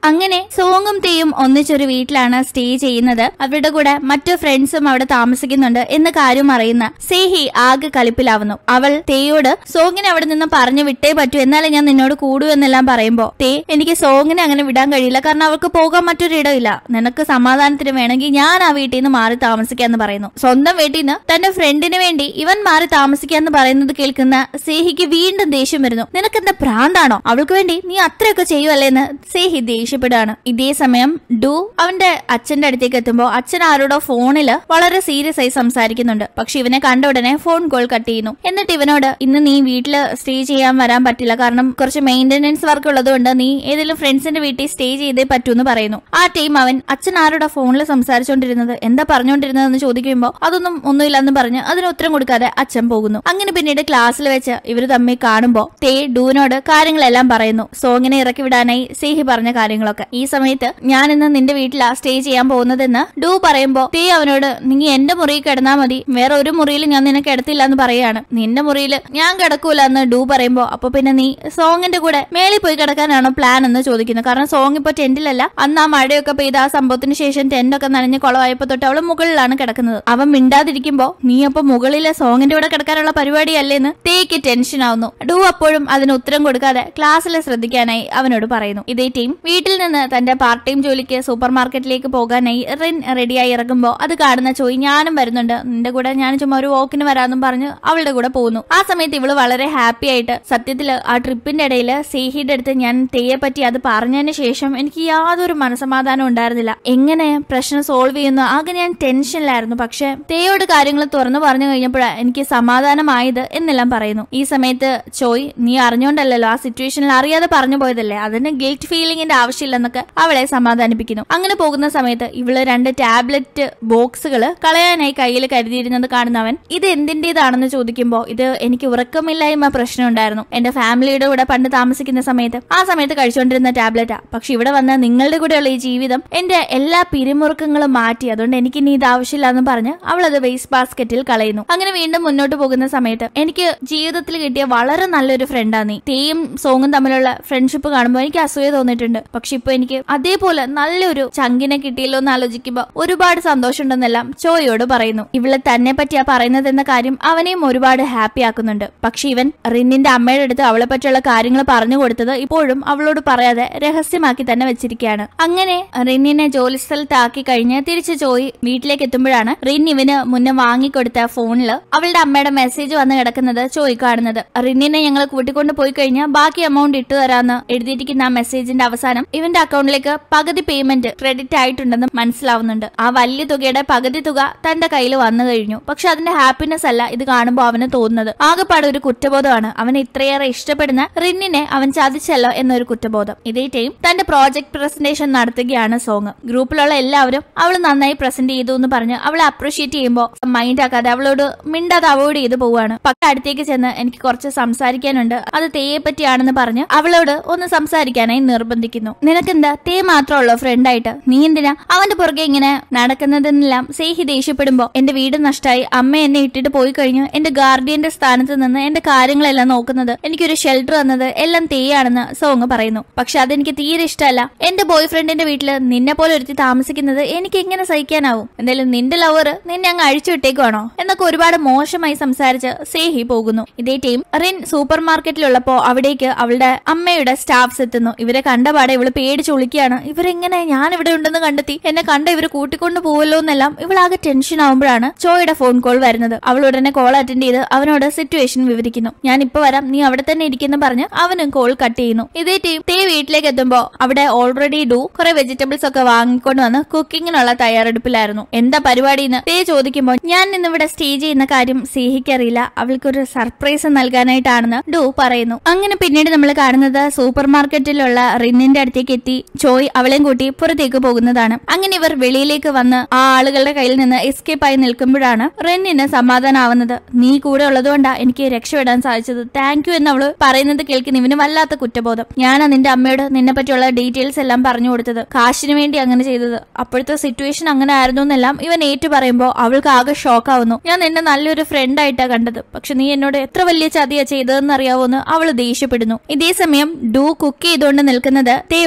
അങ്ങനെ സോങ്ങും തേയും ഒന്നിച്ചൊരു വീട്ടിലാണ് സ്റ്റേ ചെയ്യുന്നത് അവരുടെ കൂടെ മറ്റു ഫ്രണ്ട്സും അവിടെ താമസിക്കുന്നുണ്ട് എന്ന കാര്യം അറിയുന്ന സേഹി ആകെ കളിപ്പിലാവുന്നു അവൾ തേയോട് സോങ്ങിനെ അവിടെ നിന്ന് പറഞ്ഞു വിട്ടേ പറ്റൂ എന്നാലേ ഞാൻ നിന്നോട് കൂടൂ എന്നെല്ലാം പറയുമ്പോ തേ എനിക്ക് സോങ്ങിനെ അങ്ങനെ വിടാൻ കഴിയില്ല കാരണം അവൾക്ക് പോകാൻ മറ്റൊരിടമില്ല നിനക്ക് സമാധാനത്തിന് വേണമെങ്കിൽ ഞാൻ ആ വീട്ടിൽ നിന്ന് മാറി താമസിക്കാന്ന് പറയുന്നു സ്വന്തം വീട്ടിൽ നിന്ന് തന്റെ ഫ്രണ്ടിന് വേണ്ടി ഇവൻ മാറി താമസിക്കാന്ന് പറയുന്നത് കേൾക്കുന്ന സേഹിക്ക് വീണ്ടും ദേഷ്യം വരുന്നു നിനക്കെന്താ ഭ്രാന്താണോ അവൾക്ക് വേണ്ടി നീ അത്രയൊക്കെ ചെയ്യുമല്ലേന്ന് സേഹി ദേഷ്യപ്പെടുകയാണ് ഇതേ സമയം ഡു അവന്റെ അച്ഛന്റെ അടുത്തേക്ക് എത്തുമ്പോ അച്ഛൻ ആരോടോ ഫോണില് വളരെ സീരിയസ് ആയി സംസാരിക്കുന്നുണ്ട് പക്ഷെ ഇവനെ കണ്ട ഉടനെ ഫോൺ കോൾ കട്ട് ചെയ്യുന്നു എന്നിട്ട് ഇവനോട് ഇന്ന് നീ വീട്ടില് സ്റ്റേ ചെയ്യാൻ വരാൻ പറ്റില്ല കാരണം കുറച്ച് മെയിന്റനൻസ് വർക്ക് ഉള്ളതുകൊണ്ട് നീ ഏതെങ്കിലും ഫ്രണ്ട്സിന്റെ വീട്ടിൽ സ്റ്റേ ചെയ്തേ പറ്റൂ എന്ന് പറയുന്നു ആ ടൈം അവൻ അച്ഛൻ ആരോടാ ഫോണിൽ സംസാരിച്ചുകൊണ്ടിരുന്നത് എന്താ പറഞ്ഞുകൊണ്ടിരുന്നതെന്ന് ചോദിക്കുമ്പോൾ അതൊന്നും ഒന്നുമില്ലെന്ന് പറഞ്ഞ് അതിന് ഉത്തരം കൊടുക്കാതെ അച്ഛൻ പോകുന്നു അങ്ങനെ പിന്നീട് ക്ലാസ്സിൽ വെച്ച് ഇവർ തമ്മിൽ കാണുമ്പോൾ തേ ഡൂവിനോട് കാര്യങ്ങളെല്ലാം പറയുന്നു സോങ്ങിനെ ഇറക്കി വിടാനായി സേഹി പറഞ്ഞ കാര്യങ്ങളൊക്കെ ഈ സമയത്ത് ഞാൻ ഇന്ന് നിന്റെ വീട്ടിലാ സ്റ്റേ ചെയ്യാൻ പോകുന്നതെന്ന് ഡൂ പറയുമ്പോ തേ അവനോട് നീ എന്റെ മുറിയിൽ കിടന്നാ മതി വേറെ ഒരു മുറിയിൽ ഞാൻ നിന്നെ കിടത്തില്ല എന്ന് പറയാണ് നിന്റെ മുറിയിൽ ഞാൻ കിടക്കൂല എന്ന് ഡൂ പറയുമ്പോ അപ്പൊ പിന്നെ നീ സോങ്ങിന്റെ കൂടെ മേളിൽ പോയി കിടക്കാനാണോ പ്ലാൻ എന്ന് ചോദിക്കുന്നു കാരണം സോങ് ഇപ്പൊ ടെന്റിലല്ല അന്ന് ആ മഴയൊക്കെ പെയ്ത ആ സംഭവത്തിന് ശേഷം ടെന്റൊക്കെ നനഞ്ഞ് കുളമായപ്പോ തൊട്ട് അവള് മുകളിലാണ് കിടക്കുന്നത് അവൻ മിണ്ടാതിരിക്കുമ്പോ നീ അപ്പൊ മുകളിലെ സോങ്ങിന്റെ കൂടെ കിടക്കാനുള്ള പരിപാടിയല്ലേന്ന് തേക്ക് ടെൻഷൻ ആവുന്നു ഡൂ അപ്പോഴും അതിന് ഉത്തരം കൊടുക്കാതെ ക്ലാസ്സിൽ ശ്രദ്ധിക്കാനായി അവനോട് പറയുന്നു ഇതേ ടീം വീട്ടിൽ നിന്ന് തന്റെ പാർട്ട് ടൈം ജോലിക്ക് സൂപ്പർ മാർക്കറ്റിലേക്ക് പോകാനായി റിൻ റെഡിയായി ഇറങ്ങുമ്പോ അത് കാണുന്ന ചോയ് ഞാനും വരുന്നുണ്ട് നിന്റെ കൂടെ ഞാൻ ചുമ്മാ ഒരു വോക്കിന് വരാമെന്നും പറഞ്ഞ് അവളുടെ കൂടെ പോകുന്നു ആ സമയത്ത് ഇവള് വളരെ ഹാപ്പി ആയിട്ട് സത്യത്തില് ആ ട്രിപ്പിന്റെ ഇടയിൽ സേഹിയുടെ അടുത്ത് ഞാൻ തേയെ പറ്റി അത് പറഞ്ഞതിന് ശേഷം എനിക്ക് യാതൊരു മനസമാധാനം ഉണ്ടായിരുന്നില്ല എങ്ങനെ പ്രശ്നം സോൾവ് ചെയ്യുന്നു ആകെ ഞാൻ ടെൻഷനിലായിരുന്നു പക്ഷെ തേയോട് കാര്യങ്ങൾ തുറന്നു പറഞ്ഞു കഴിഞ്ഞപ്പോഴാണ് എനിക്ക് സമാധാനമായത് എന്നെല്ലാം പറയുന്നു ഈ സമയത്ത് ചോയ് നീ അറിഞ്ഞോണ്ടല്ലോ ആ സിറ്റുവേഷനിൽ അറിയാതെ പറഞ്ഞു പോയതല്ലേ അതിന് ഗിൽറ്റ് ഫീലിംഗിന്റെ ആവശ്യമില്ലെന്നൊക്കെ അവളെ സമാധാനിപ്പിക്കുന്നു അങ്ങനെ പോകുന്ന സമയത്ത് ഇവള് രണ്ട് ടാബ്ലറ്റ് ബോക്സുകൾ കളയാനായി കയ്യിൽ കരുതിയിരുന്നത് കാണുന്നവൻ ഇത് എന്തിന്റേതാണെന്ന് ചോദിക്കുമ്പോൾ ഇത് എനിക്ക് ഉറക്കമില്ലായ്മ പ്രശ്നം ഉണ്ടായിരുന്നു എന്റെ ഫാമിലിയുടെ കൂടെ പണ്ട് താമസിക്കുന്ന സമയത്ത് ആ സമയത്ത് കഴിച്ചുകൊണ്ടിരുന്ന ടാബ്ലറ്റാ പക്ഷെ ഇവിടെ വന്ന് നിങ്ങളുടെ കൂടെയുള്ള ഈ ജീവിതം എന്റെ എല്ലാ പിരിമുറുക്കങ്ങളും മാറ്റി അതുകൊണ്ട് എനിക്ക് ഇനി ഇത് ആവശ്യമില്ല എന്ന് പറഞ്ഞ് അവൾ അത് വേസ്റ്റ് ബാസ്ക്കറ്റിൽ കളയുന്നു അങ്ങനെ വീണ്ടും മുന്നോട്ട് പോകുന്ന സമയത്ത് എനിക്ക് ജീവിതത്തിൽ കിട്ടിയ വളരെ നല്ലൊരു ഫ്രണ്ടാ നീ തേയും സോങ്ങും തമ്മിലുള്ള ഫ്രണ്ട്ഷിപ്പ് കാണുമ്പോൾ എനിക്ക് അസൂയ തോന്നിയിട്ടുണ്ട് പക്ഷെ ഇപ്പൊ എനിക്ക് അതേപോലെ നല്ലൊരു ചങ്കിനെ കിട്ടിയല്ലോ എന്ന് ആലോചിക്കുമ്പോൾ ഒരുപാട് സന്തോഷമുണ്ടെന്നെല്ലാം ചോയോട് പറയുന്നു ഇവള് തന്നെ പറ്റിയാ പറയുന്നത് എന്ന കാര്യം അവനെയും ഒരുപാട് ഹാപ്പി ആക്കുന്നുണ്ട് പക്ഷെ ഇവൻ റിന്നിന്റെ അമ്മയുടെ അടുത്ത് അവളെ പറ്റിയുള്ള കാര്യങ്ങൾ പറഞ്ഞു കൊടുത്തത് ഇപ്പോഴും അവളോട് പറയാതെ രഹസ്യമാക്കി തന്നെ വെച്ചിരിക്കുകയാണ് അങ്ങനെ റിന്നിനെ ജോലി സ്ഥലത്താക്കി കഴിഞ്ഞ് തിരിച്ച് ചോയി വീട്ടിലേക്ക് എത്തുമ്പോഴാണ് റിൻ ഇവന് മുന്നേ വാങ്ങിക്കൊടുത്ത ഫോണില് അവളുടെ അമ്മയുടെ മെസ്സേജ് വന്ന് കിടക്കുന്നത് ചോയി കാണുന്നത് റിന്നിനെ ഞങ്ങൾ കൂട്ടിക്കൊണ്ട് പോയി കഴിഞ്ഞാൽ ബാക്കി എമൗണ്ട് ഇട്ടു തരാന്ന് എഴുതിയിരിക്കുന്ന ആ മെസ്സേജിന്റെ അവസാനം ഇവന്റെ അക്കൗണ്ടിലേക്ക് പകുതി പേയ്മെന്റ് ക്രെഡിറ്റ് ആയിട്ടുണ്ടെന്ന് മനസ്സിലാവുന്നുണ്ട് ആ വലിയ തുകയുടെ പകുതി തുക തന്റെ കയ്യിൽ വന്നു കഴിഞ്ഞു പക്ഷെ അതിന്റെ ഹാപ്പിനെസ് അല്ല ഇത് കാണുമ്പോൾ അവന് തോന്നുന്നത് ആകെപ്പാടെ ഒരു കുറ്റബോധമാണ് അവനെ ഇത്രയേറെ ഇഷ്ടപ്പെടുന്ന റിന്നിനെ അവൻ ചതിച്ചല്ലോ എന്നൊരു കുറ്റബോധം ഇതേ ടൈം തന്റെ പ്രോജക്ട് പ്രസന്റേഷൻ നടത്തുകയാണ് സോങ് ഗ്രൂപ്പിലുള്ള എല്ലാവരും അവൾ നന്നായി പ്രസന്റ് ചെയ്തു എന്ന് പറഞ്ഞ് അവളെ അപ്രീഷിയേറ്റ് ചെയ്യുമ്പോൾ മൈൻഡ് ആക്കാതെ അവളോട് മിണ്ടാതെ അവോയ്ഡ് ചെയ്തു പോവാണ് പക്ഷെ അടുത്തേക്ക് ചെന്ന് എനിക്ക് കുറച്ച് സംസാരിക്കാനുണ്ട് അത് തേയെ പറ്റിയാണെന്ന് പറഞ്ഞ് അവളോട് ഒന്ന് സംസാരിക്കാനായി നിർബന്ധിക്കുന്നു നിനക്കെന്താ തേ മാത്രമുള്ളോ ഫ്രണ്ടായിട്ട് നീ എന്തിനാ അവന്റെ പുറകെ ഇങ്ങനെ നടക്കുന്നതെന്നെല്ലാം സേഹി ദേഷ്യപ്പെടുമ്പോ എന്റെ വീട് നഷ്ടമായി അമ്മ എന്നെ ഇട്ടിട്ട് പോയി കഴിഞ്ഞു എന്റെ ഗാർഡിയന്റെ സ്ഥാനത്ത് നിന്ന് എന്റെ കാര്യങ്ങളെല്ലാം നോക്കുന്നത് എനിക്കൊരു ഷെൽട്ടർ തന്നത് എല്ലാം തേയാണെന്ന് സോങ് പറയുന്നു പക്ഷെ അതെനിക്ക് തീരെ ഇഷ്ടമല്ല എന്റെ ബോയ് ഫ്രണ്ടിന്റെ വീട്ടില് നിന്നെ പോലെ ഒരുത്തി താമസിക്കുന്നത് എനിക്ക് എങ്ങനെ സഹിക്കാനാവും എന്തായാലും നിന്റെ ലവർ നിന്നെ അങ്ങ് അഴിച്ചു വിട്ടേക്കുവാണോ എന്നൊക്കെ ഒരുപാട് മോശമായി സംസാരിച്ച് സേഹി പോകുന്നു ഇതേ ടീം റിൻ സൂപ്പർ മാർക്കറ്റിലുള്ളപ്പോ അവിടേക്ക് അവളുടെ അമ്മയുടെ സ്റ്റാഫ്സ് എത്തുന്നു ഇവരെ കണ്ടപാടെ ഇവള് പേടിച്ച് ഒളിക്കുകയാണ് ഇവരെങ്ങനെ ഞാൻ ഇവിടെ ഉണ്ടെന്ന് കണ്ടെത്തി എന്നെ കണ്ട ഇവര് കൂട്ടിക്കൊണ്ട് പോവല്ലോ എന്നെല്ലാം ഇവളാകെ ടെൻഷൻ ആവുമ്പോഴാണ് ചോയുടെ ഫോൺ കോൾ വരുന്നത് അവൾ ഉടനെ കോൾ അറ്റൻഡ് ചെയ്ത് അവനോട് സിറ്റുവേഷൻ വിവരിക്കുന്നു ഞാൻ ഇപ്പൊ വരാം നീ അവിടെ തന്നെ ഇരിക്കുന്നു പറഞ്ഞ് അവനും കോൾ കട്ട് ചെയ്യുന്നു ഇതേ ടീം തേ വീട്ടിലേക്ക് എത്തുമ്പോ അവിടെ ഓൾറെഡി ഡു കുറെ വെജിറ്റബിൾസ് ഒക്കെ വാങ്ങിക്കൊണ്ട് വന്ന് കുക്കിങ്ങിനുള്ള തയ്യാറെടുപ്പിലായിരുന്നു എന്താ പരിപാടിന്ന് തേ ചോദിക്കുമ്പോൾ ഞാൻ ഇന്നിവിടെ സ്റ്റേ ചെയ്യുന്ന കാര്യം സേഹിക്കറിയില്ല അവൾക്കൊരു സർപ്രൈസ് നൽകാനായിട്ടാണെന്ന് ഡു പറയുന്നു അങ്ങനെ പിന്നീട് നമ്മൾ കാണുന്നത് സൂപ്പർ മാർക്കറ്റിലുള്ള റിന്നിന്റെ അടുത്തേക്ക് എത്തി ചോയ് അവളെയും കൂട്ടി പുറത്തേക്ക് പോകുന്നതാണ് അങ്ങനെ ഇവർ വെളിയിലേക്ക് വന്ന് ആ ആളുകളുടെ കയ്യിൽ നിന്ന് എസ്കേപ്പ് ആയി നിൽക്കുമ്പോഴാണ് റിന്നിന് സമാധാനമാവുന്നത് നീ കൂടെ ഉള്ളതുകൊണ്ടാ എനിക്ക് രക്ഷപ്പെടാൻ സാധിച്ചത് താങ്ക് യു എന്ന് അവള് പറയുന്നത് കേൾക്കുന്ന ഇവന് വല്ലാത്ത കുറ്റബോധം ഞാനാ നിന്റെ അമ്മയോട് നിന്നെ പറ്റിയുള്ള ഡീറ്റെയിൽസ് എല്ലാം പറഞ്ഞു കൊടുത്തത് കാശിന് വേണ്ടി അങ്ങനെ ചെയ്തത് അപ്പോഴത്തെ സിറ്റുവേഷൻ അങ്ങനെ ആയിരുന്നു എന്നെല്ലാം ഇവൻ ഏറ്റു പറയുമ്പോൾ അവൾക്ക് ആകെ ഷോക്ക് ആവുന്നു ഞാൻ നിന്നെ നല്ലൊരു ഫ്രണ്ട് ആയിട്ടാ കണ്ടത് പക്ഷെ നീ എന്നോട് എത്ര വലിയ ചതിയാ ചെയ്തതെന്ന് അറിയാവോന്ന് അവള് ദേഷ്യപ്പെടുന്നു ഇതേ സമയം ഡു കുക്ക് ചെയ്തുകൊണ്ട് നിൽക്കുന്നത് തേ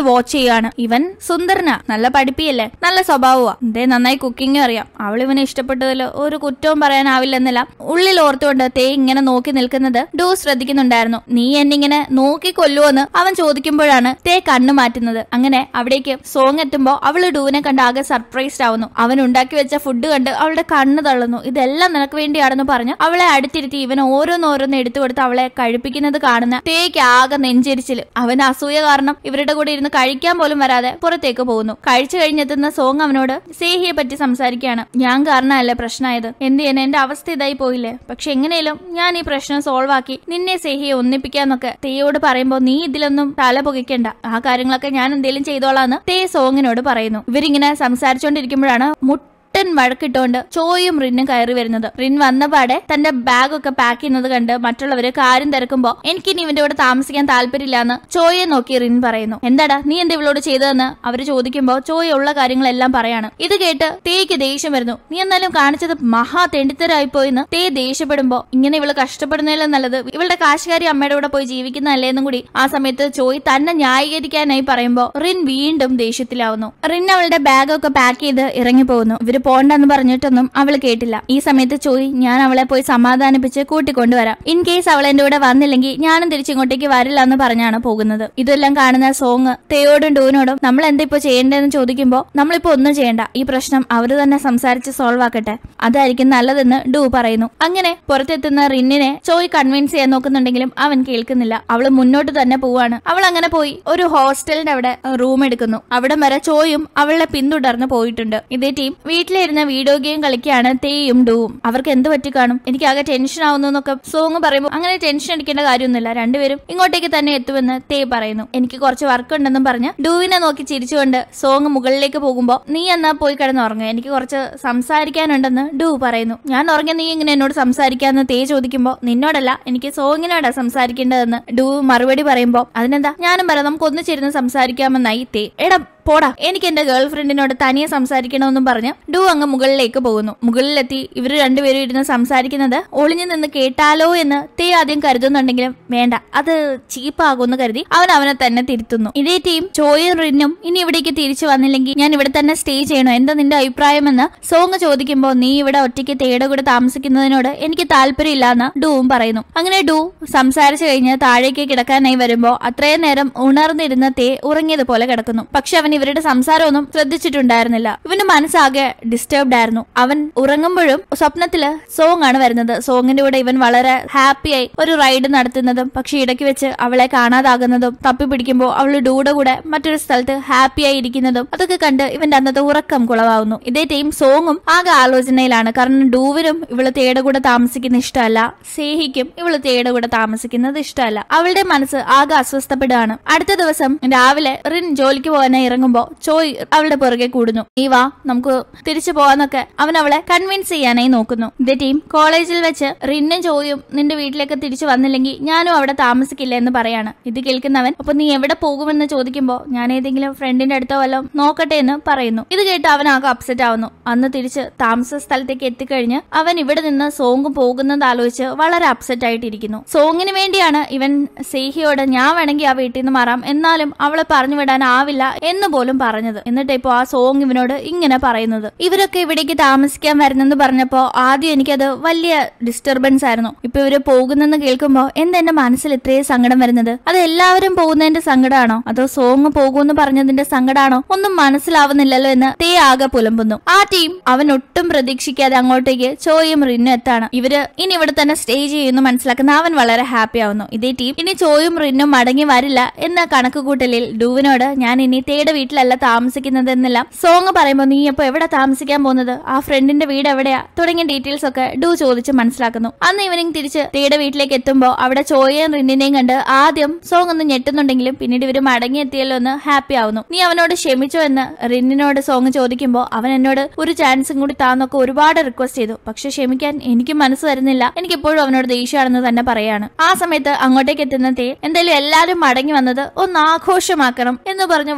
വാച്ച് ചെയ്യാണ് ഇവൻ സുന്ദരനാ നല്ല പഠിപ്പിയല്ലേ നല്ല സ്വഭാവമാ ഇതേ നന്നായി കുക്കിംഗ് അറിയാം അവൾ ഇവനെ ഇഷ്ടപ്പെട്ടതിൽ ഒരു കുറ്റവും പറയാനാവില്ലെന്നില്ല ഉള്ളിൽ ഓർത്തുകൊണ്ട് തേ ഇങ്ങനെ നോക്കി നിൽക്കുന്നത് ഡൂ ശ്രദ്ധിക്കുന്നുണ്ടായിരുന്നു നീ എന്നിങ്ങനെ നോക്കി കൊല്ലുവെന്ന് അവൻ ചോദിക്കുമ്പോഴാണ് തേ കണ്ണു മാറ്റുന്നത് അങ്ങനെ അവിടേക്ക് സോങ് എത്തുമ്പോ അവള് ഡൂവിനെ കണ്ട് ആകെ സർപ്രൈസ്ഡ് ആവുന്നു അവൻ ഉണ്ടാക്കി വെച്ച ഫുഡ് കണ്ട് അവളുടെ കണ്ണ് തള്ളുന്നു ഇതെല്ലാം നിനക്ക് വേണ്ടിയാണെന്ന് പറഞ്ഞ് അവളെ അടുത്തിരുത്തി ഇവൻ ഓരോന്നോരോന്ന് എടുത്തു കൊടുത്ത് അവളെ കഴിപ്പിക്കുന്നത് കാണുന്ന തേക്ക് ആകെ നെഞ്ചരിച്ചില് അവൻ അസൂയ കാരണം ഇവരുടെ കൂടെ ഇരുന്ന് കഴിക്കാൻ പോലും വരാതെ പുറത്തേക്ക് പോകുന്നു കഴിച്ചു കഴിഞ്ഞെത്തുന്ന സോങ് അവനോട് സേഹിയെ പറ്റി സംസാരിക്കുകയാണ് ഞാൻ കാരണമല്ലേ പ്രശ്നമായത് എന്ത് ചെയ്യാൻ എന്റെ അവസ്ഥ ഇതായി പോയില്ലേ പക്ഷെ എങ്ങനെയും ഞാൻ ഈ പ്രശ്നം സോൾവ് ആക്കി നിന്നെ സേഹിയെ ഒന്നിപ്പിക്കാന്നൊക്കെ തേയോട് പറയുമ്പോ നീ ഇതിലൊന്നും തല പുകയ്ക്കണ്ട ആ കാര്യങ്ങളൊക്കെ ഞാൻ എന്തെങ്കിലും ചെയ്തോളാന്ന് തേ സോങ്ങിനോട് പറയുന്നു ഇവരിങ്ങനെ സംസാരിച്ചുകൊണ്ടിരിക്കുമ്പോഴാണ് മുട്ട ഒട്ടൻ വഴക്കിട്ടുകൊണ്ട് ചോയും റിന്നും കയറി വരുന്നത് റിൻ വന്നപാടെ തന്റെ ബാഗൊക്കെ പാക്ക് ചെയ്യുന്നത് കണ്ട് മറ്റുള്ളവര് കാര്യം തിരക്കുമ്പോ എനിക്കിനി ഇവന്റെ കൂടെ താമസിക്കാൻ താല്പര്യമില്ലാന്ന് ചോയെ നോക്കി റിൻ പറയുന്നു എന്താടാ നീ എന്താ ഇവളോട് ചെയ്തതെന്ന് അവര് ചോദിക്കുമ്പോ ചോയ ഉള്ള കാര്യങ്ങളെല്ലാം പറയാണ് ഇത് കേട്ട് തേക്ക് ദേഷ്യം വരുന്നു നീ എന്നാലും കാണിച്ചത് മഹാ തെണ്ടിത്തരായി പോയിന്ന് തേ ദേഷ്യപ്പെടുമ്പോ ഇങ്ങനെ ഇവള് കഷ്ടപ്പെടുന്നതിലും നല്ലത് ഇവളുടെ കാശുകാരി അമ്മയുടെ കൂടെ പോയി ജീവിക്കുന്നതല്ലേ എന്നും കൂടി ആ സമയത്ത് ചോയ് തന്നെ ന്യായീകരിക്കാനായി പറയുമ്പോ റിൻ വീണ്ടും ദേഷ്യത്തിലാവുന്നു റിൻ അവളുടെ ബാഗൊക്കെ പാക്ക് ചെയ്ത് ഇറങ്ങി പോകുന്നു ഇവര് പോണ്ടെന്ന് പറഞ്ഞിട്ടൊന്നും അവൾ കേട്ടില്ല ഈ സമയത്ത് ചോയ് ഞാൻ അവളെ പോയി സമാധാനിപ്പിച്ച് കൂട്ടിക്കൊണ്ടുവരാം ഇൻ കേസ് അവൾ എന്റെ കൂടെ വന്നില്ലെങ്കിൽ ഞാനും തിരിച്ചിങ്ങോട്ടേക്ക് വരില്ല എന്ന് പറഞ്ഞാണ് പോകുന്നത് ഇതെല്ലാം കാണുന്ന സോങ് തേയോടും ഡൂനോടും നമ്മൾ എന്താ ഇപ്പൊ ചെയ്യേണ്ടതെന്ന് ചോദിക്കുമ്പോ നമ്മളിപ്പോ ഒന്നും ചെയ്യണ്ട ഈ പ്രശ്നം അവര് തന്നെ സംസാരിച്ച് സോൾവ് ആക്കട്ടെ അതായിരിക്കും നല്ലതെന്ന് ഡൂ പറയുന്നു അങ്ങനെ പുറത്തെത്തുന്ന റിന്നിനെ ചോയ് കൺവിൻസ് ചെയ്യാൻ നോക്കുന്നുണ്ടെങ്കിലും അവൻ കേൾക്കുന്നില്ല അവള് മുന്നോട്ട് തന്നെ പോവാണ് അവൾ അങ്ങനെ പോയി ഒരു ഹോസ്റ്റലിന്റെ അവിടെ റൂം എടുക്കുന്നു അവിടം വരെ ചോയും അവളെ പിന്തുടർന്ന് പോയിട്ടുണ്ട് ഇതേ ടീം വീട്ടിലിരുന്ന് വീഡിയോ ഗെയിം കളിക്കുകയാണ് തേയും ഡൂവും അവർക്ക് എന്ത് പറ്റി കാണും എനിക്ക് ആകെ ടെൻഷൻ ആവുന്നു എന്നൊക്കെ സോങ് പറയുമ്പോൾ അങ്ങനെ ടെൻഷൻ അടിക്കേണ്ട കാര്യമൊന്നുമില്ല രണ്ടുപേരും ഇങ്ങോട്ടേക്ക് തന്നെ എത്തുമെന്ന് തേ പറയുന്നു എനിക്ക് കുറച്ച് വർക്ക് ഉണ്ടെന്നും പറഞ്ഞ് ഡൂവിനെ നോക്കി ചിരിച്ചുകൊണ്ട് സോങ് മുകളിലേക്ക് പോകുമ്പോ നീ എന്നാ പോയി കിടന്ന് ഉറങ്ങുക എനിക്ക് കുറച്ച് സംസാരിക്കാനുണ്ടെന്ന് ഡൂ പറയുന്നു ഞാൻ ഉറങ്ങിയ നീ ഇങ്ങനെ എന്നോട് സംസാരിക്കാന്ന് തേ ചോദിക്കുമ്പോ നിന്നോടല്ല എനിക്ക് സോങ്ങിനോടാ സംസാരിക്കേണ്ടതെന്ന് ഡൂ മറുപടി പറയുമ്പോ അതിനെന്താ ഞാനും പറയാം നമുക്ക് ഒന്നിച്ചിരുന്ന് സംസാരിക്കാമെന്നായി തേ എടാ പോടാ എനിക്ക് എന്റെ ഗേൾ ഫ്രണ്ടിനോട് തനിയെ സംസാരിക്കണമെന്നും പറഞ്ഞ് ഡു അങ്ങ് മുകളിലേക്ക് പോകുന്നു മുകളിലെത്തി ഇവർ രണ്ടുപേരും ഇരുന്ന് സംസാരിക്കുന്നത് ഒളിഞ്ഞു നിന്ന് കേട്ടാലോ എന്ന് തേ ആദ്യം കരുതുന്നുണ്ടെങ്കിലും വേണ്ട അത് ചീപ്പാകുമെന്ന് കരുതി അവൻ അവനെ തന്നെ തിരുത്തുന്നു ഇതേ ടീം ചോയും റിന്നും ഇനി ഇവിടേക്ക് തിരിച്ചു വന്നില്ലെങ്കിൽ ഞാൻ ഇവിടെ തന്നെ സ്റ്റേ ചെയ്യണോ എന്താ നിന്റെ അഭിപ്രായമെന്ന് സോങ് ചോദിക്കുമ്പോൾ നീ ഇവിടെ ഒറ്റയ്ക്ക് തേയുടെ കൂടെ താമസിക്കുന്നതിനോട് എനിക്ക് താല്പര്യമില്ലാന്ന് ഡൂവും പറയുന്നു അങ്ങനെ ഡൂ സംസാരിച്ചു കഴിഞ്ഞ് താഴേക്ക് കിടക്കാനായി വരുമ്പോ അത്രയും നേരം ഉണർന്നിരുന്ന തേ ഉറങ്ങിയതുപോലെ കിടക്കുന്നു പക്ഷെ അവൻ ഇവരുടെ സംസാരമൊന്നും ശ്രദ്ധിച്ചിട്ടുണ്ടായിരുന്നില്ല ഇവന്റെ മനസ്സാകെ ഡിസ്റ്റർബ്ഡ് ആയിരുന്നു അവൻ ഉറങ്ങുമ്പോഴും സ്വപ്നത്തില് സോങ് ആണ് വരുന്നത് സോങ്ങിന്റെ കൂടെ ഇവൻ വളരെ ഹാപ്പിയായി ഒരു റൈഡ് നടത്തുന്നതും പക്ഷെ ഇടയ്ക്ക് വെച്ച് അവളെ കാണാതാകുന്നതും തപ്പി പിടിക്കുമ്പോൾ അവൾ ഡൂടെ കൂടെ മറ്റൊരു സ്ഥലത്ത് ഹാപ്പിയായി ഇരിക്കുന്നതും അതൊക്കെ കണ്ട് ഇവന്റെ അന്നത്തെ ഉറക്കം കുളവാകുന്നു ഇതേ ടൈം സോങ്ങും ആകെ ആലോചനയിലാണ് കാരണം ഡൂവിനും ഇവള് തേയുടെ കൂടെ താമസിക്കുന്ന ഇഷ്ടമല്ല സേഹിക്കും ഇവള് തേയുടെ കൂടെ താമസിക്കുന്നത് ഇഷ്ടമല്ല അവളുടെ മനസ്സ് ആകെ അസ്വസ്ഥപ്പെടുകയാണ് അടുത്ത ദിവസം രാവിലെ റിൻ ജോലിക്ക് പോകാനായി ഇറങ്ങുമ്പോ ചോയ് അവളുടെ പുറകെ കൂടുന്നു നീ വാ നമുക്ക് തിരിച്ചു പോവാന്നൊക്കെ അവൻ അവളെ കൺവിൻസ് ചെയ്യാനായി നോക്കുന്നു ഇതേ ടീം കോളേജിൽ വെച്ച് റിന്നും ചോയും നിന്റെ വീട്ടിലേക്ക് തിരിച്ചു വന്നില്ലെങ്കിൽ ഞാനും അവിടെ താമസിക്കില്ല എന്ന് പറയാണ് ഇത് കേൾക്കുന്നവൻ അപ്പൊ നീ എവിടെ പോകുമെന്ന് ചോദിക്കുമ്പോ ഞാൻ ഏതെങ്കിലും ഫ്രണ്ടിന്റെ അടുത്തോ വല്ലതും നോക്കട്ടെ എന്ന് പറയുന്നു ഇത് കേട്ട് അവൻ ആകെ അപ്സെറ്റ് ആവുന്നു അന്ന് തിരിച്ച് താമസ സ്ഥലത്തേക്ക് എത്തിക്കഴിഞ്ഞ് അവൻ ഇവിടെ നിന്ന് സോങ് പോകുന്നത് ആലോചിച്ച് വളരെ അപ്സെറ്റ് ആയിട്ടിരിക്കുന്നു സോങ്ങിന് വേണ്ടിയാണ് ഇവൻ സേഹിയോട് ഞാൻ വേണമെങ്കിൽ ആ വീട്ടിൽ നിന്ന് മാറാം എന്നാലും അവളെ പറഞ്ഞു വിടാൻ ആവില്ല എന്ന് പോലും പറഞ്ഞത് എന്നിട്ട് ഇപ്പോ ആ സോങ് ഇവനോട് ഇങ്ങനെ പറയുന്നത് ഇവരൊക്കെ ഇവിടേക്ക് താമസിക്കാൻ വരുന്നെന്ന് പറഞ്ഞപ്പോ ആദ്യം എനിക്കത് വലിയ ഡിസ്റ്റർബൻസ് ആയിരുന്നു ഇപ്പൊ ഇവര് പോകുന്നെന്ന് കേൾക്കുമ്പോ എന്താ എന്റെ മനസ്സിൽ ഇത്രയും സങ്കടം വരുന്നത് അത് എല്ലാവരും പോകുന്നതിന്റെ സങ്കടമാണോ അതോ സോങ് പോകുമെന്ന് പറഞ്ഞതിന്റെ സങ്കടമാണോ ഒന്നും മനസ്സിലാവുന്നില്ലല്ലോ എന്ന് തേ ആകെ പുലമ്പുന്നു ആ ടീം അവൻ ഒട്ടും പ്രതീക്ഷിക്കാതെ അങ്ങോട്ടേക്ക് ചോയും റിന്നും എത്താണ് ഇവര് ഇനി ഇവിടെ തന്നെ സ്റ്റേ ചെയ്യുന്നു മനസ്സിലാക്കുന്ന അവൻ വളരെ ഹാപ്പി ആവുന്നു ഇതേ ടീം ഇനി ചോയും റിന്നും മടങ്ങി വരില്ല എന്ന കണക്കുകൂട്ടലിൽ ഡൂവിനോട് ഞാൻ ഇനി തേയുടെ വീട്ടിലല്ല താമസിക്കുന്നത് എന്നെല്ലാം സോങ് പറയുമ്പോൾ നീ അപ്പൊ എവിടെ താമസിക്കാൻ പോകുന്നത് ആ ഫ്രണ്ടിന്റെ വീട് എവിടെയാ തുടങ്ങിയ ഡീറ്റെയിൽസ് ഒക്കെ ഡൂ ചോദിച്ച് മനസ്സിലാക്കുന്നു അന്ന് ഈവനിങ് തിരിച്ച് തേയുടെ വീട്ടിലേക്ക് എത്തുമ്പോൾ അവിടെ ചോയയും റിന്നിനെയും കണ്ട് ആദ്യം സോങ് ഒന്ന് ഞെട്ടുന്നുണ്ടെങ്കിലും പിന്നീട് ഇവര് മടങ്ങിയെത്തിയല്ലോ എന്ന് ഹാപ്പി ആവുന്നു നീ അവനോട് ക്ഷമിച്ചോ എന്ന് റിന്നിനോട് സോങ് ചോദിക്കുമ്പോൾ അവൻ എന്നോട് ഒരു ചാൻസും കൂടി താന്നൊക്കെ ഒരുപാട് റിക്വസ്റ്റ് ചെയ്തു പക്ഷെ ക്ഷമിക്കാൻ എനിക്ക് മനസ്സ് വരുന്നില്ല എനിക്ക് എപ്പോഴും അവനോട് ദേഷ്യമാണെന്ന് തന്നെ പറയാണ് ആ സമയത്ത് അങ്ങോട്ടേക്ക് എത്തുന്ന തേ എന്തായാലും എല്ലാരും മടങ്ങി വന്നത് ഒന്ന് ആഘോഷമാക്കണം എന്ന് പറഞ്ഞ് വളരെ എക്സൈറ്റ്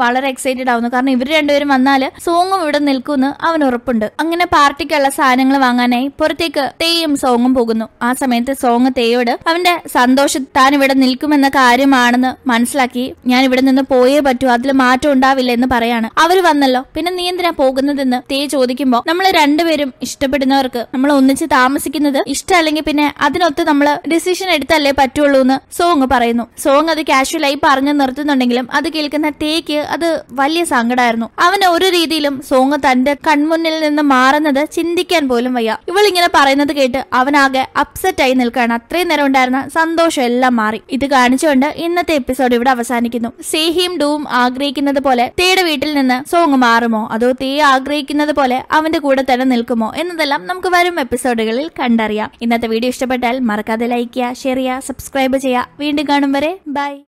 എക്സൈറ്റഡ് ആവുന്നു കാരണം ഇവർ രണ്ടുപേരും വന്നാല് സോങ്ങും ഇവിടെ നിൽക്കുമെന്ന് അവൻ ഉറപ്പുണ്ട് അങ്ങനെ പാർട്ടിക്കുള്ള സാധനങ്ങൾ വാങ്ങാനായി പുറത്തേക്ക് തേയും സോങ്ങും പോകുന്നു ആ സമയത്ത് സോങ് തേയോട് അവന്റെ സന്തോഷം താൻ ഇവിടെ നിൽക്കുമെന്ന കാര്യമാണെന്ന് മനസ്സിലാക്കി ഞാൻ ഇവിടെ നിന്ന് പോയേ പറ്റൂ അതിൽ മാറ്റം ഉണ്ടാവില്ല എന്ന് പറയാണ് അവര് വന്നല്ലോ പിന്നെ നീ എന്തിനാ പോകുന്നതെന്ന് തേ ചോദിക്കുമ്പോ നമ്മൾ രണ്ടുപേരും ഇഷ്ടപ്പെടുന്നവർക്ക് നമ്മൾ ഒന്നിച്ച് താമസിക്കുന്നത് ഇഷ്ടമല്ലെങ്കിൽ പിന്നെ അതിനൊത്ത് നമ്മൾ ഡിസിഷൻ എടുത്തല്ലേ പറ്റുള്ളൂ എന്ന് സോങ് പറയുന്നു സോങ് അത് കാഷ്വലായി പറഞ്ഞു നിർത്തുന്നുണ്ടെങ്കിലും അത് കേൾക്കുന്ന തേക്ക് അത് വലിയ സങ്കടമായിരുന്നു അവന് ഒരു രീതിയിലും സോങ് തന്റെ കൺമുന്നിൽ നിന്ന് മാറുന്നത് ചിന്തിക്കാൻ പോലും വയ്യ ഇവൾ ഇങ്ങനെ പറയുന്നത് കേട്ട് അവനാകെ അപ്സെറ്റ് ആയി നിൽക്കുകയാണ് അത്രയും നേരം ഉണ്ടായിരുന്ന സന്തോഷം എല്ലാം മാറി ഇത് കാണിച്ചുകൊണ്ട് ഇന്നത്തെ എപ്പിസോഡ് ഇവിടെ അവസാനിക്കുന്നു സേഹിയും ഡൂവും ആഗ്രഹിക്കുന്നത് പോലെ തേയുടെ വീട്ടിൽ നിന്ന് സോങ് മാറുമോ അതോ തേ ആഗ്രഹിക്കുന്നത് പോലെ അവന്റെ കൂടെ തന്നെ നിൽക്കുമോ എന്നതെല്ലാം നമുക്ക് വരും എപ്പിസോഡുകളിൽ കണ്ടറിയാം ഇന്നത്തെ വീഡിയോ ഇഷ്ടപ്പെട്ടാൽ മറക്കാതെ ലൈക്ക് ചെയ്യുക ഷെയർ ചെയ്യുക സബ്സ്ക്രൈബ് ചെയ്യുക വീണ്ടും കാണും വരെ ബൈ